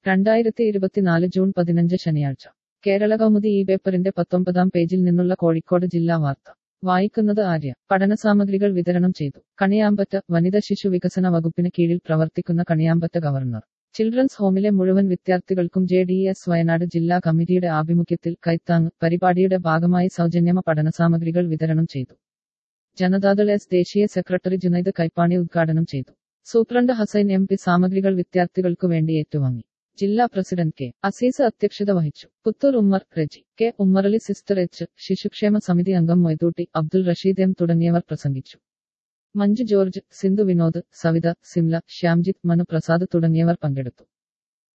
രണ്ടായിരത്തി ഇരുപത്തിനാല് ജൂൺ പതിനഞ്ച് ശനിയാഴ്ച കേരള കൗമുദി ഈ പേപ്പറിന്റെ പത്തൊമ്പതാം പേജിൽ നിന്നുള്ള കോഴിക്കോട് ജില്ലാ വാർത്ത വായിക്കുന്നത് ആര്യ പഠനസാമഗ്രികൾ വിതരണം ചെയ്തു കണിയാമ്പറ്റ വനിത ശിശു വികസന വകുപ്പിന് കീഴിൽ പ്രവർത്തിക്കുന്ന കണിയാമ്പറ്റ ഗവർണർ ചിൽഡ്രൻസ് ഹോമിലെ മുഴുവൻ വിദ്യാർത്ഥികൾക്കും ജെ ഡി എസ് വയനാട് ജില്ലാ കമ്മിറ്റിയുടെ ആഭിമുഖ്യത്തിൽ കൈത്താങ് പരിപാടിയുടെ ഭാഗമായി സൗജന്യമ പഠനസാമഗ്രികൾ വിതരണം ചെയ്തു ജനതാദൾ എസ് ദേശീയ സെക്രട്ടറി ജുനൈദ് കൈപ്പാണി ഉദ്ഘാടനം ചെയ്തു സൂപ്രണ്ട് ഹസൈൻ എം പി സാമഗ്രികൾ വിദ്യാർത്ഥികൾക്കു വേണ്ടി ഏറ്റുവാങ്ങി ജില്ലാ പ്രസിഡന്റ് കെ അസീസ് അധ്യക്ഷത വഹിച്ചു Puthur Ummer Reji K Ummerali sister H ശിശുക്ഷേമ സമിതി അംഗം മൊയ്തൂട്ടി അബ്ദുൾ റഷീദ് എം തുടങ്ങിയവർ പ്രസംഗിച്ചു മഞ്ജു ജോർജ് സിന്ധു വിനോദ് സവിത സിംല ശ്യാംജിത്ത് മനു പ്രസാദ് തുടങ്ങിയവർ പങ്കെടുത്തു